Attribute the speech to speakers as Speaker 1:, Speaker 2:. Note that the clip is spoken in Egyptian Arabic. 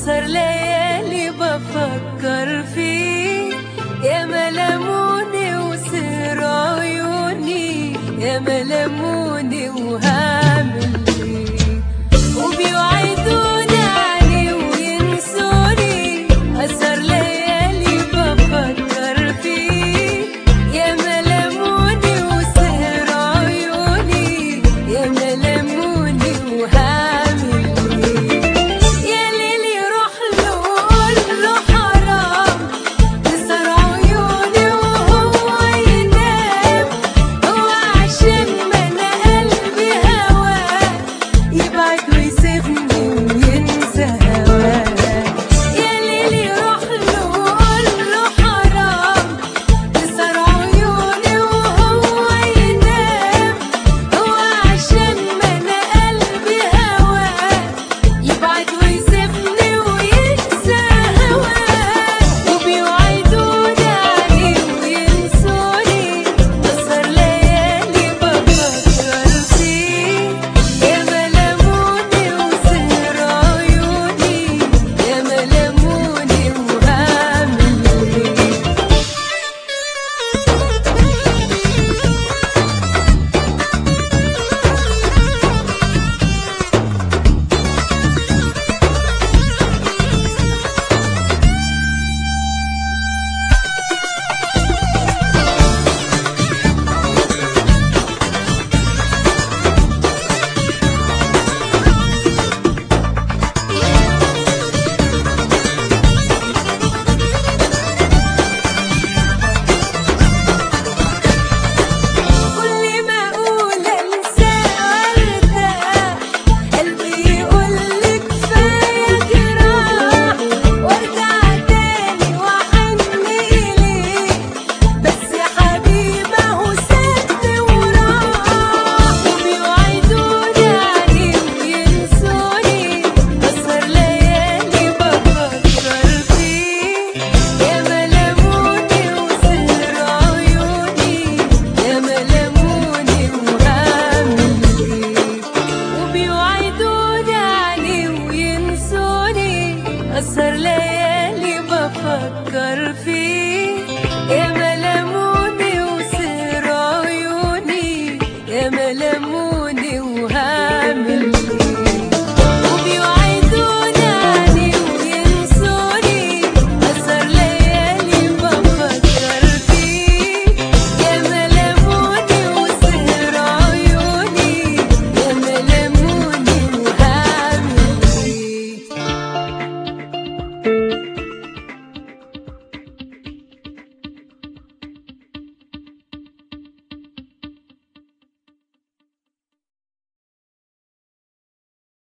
Speaker 1: أسهر ليالي بفكر فيه يا ملموني وسر عيوني يا ملموني وهعمل ايه وبيوعدوني عليه وينسوني أسهر ليالي بفكر فيه يا ملموني وسهر عيوني يا ملموني وهعمل ايه يا ليلي روح له قول له حرام تسهر عيوني وهو ينام هو عشان ما انا قلبي هواه يبعد ويسيبني وينسى هواه يا ليلي روح له قول له حرام تسهر عيوني وهو ينام هو عشان ما انا قلبي هواه يبعد ويسيبني وينسى هواه وبيوعدوني عليه وينسوني أسهر ليالي بفكر فيه يا ملموني وسهر عيوني يا ملموني وهعمل ايه كل ما اقول انسى وارتاح قلبي يقول لي كفايه جراح وارجع تاني واحن اليه بس يا حبيبي اهو سبت وراح وبيوعدوني عليه وينسوني اسهر ليالي بفكر فيه يا ملموني وسهر عيوني يا ملموني وهعمل ايه وبيوعدوني عليه وينسوني اسهر ليالي بفكر فيه يا ملموني وسهر عيوني يا ملموني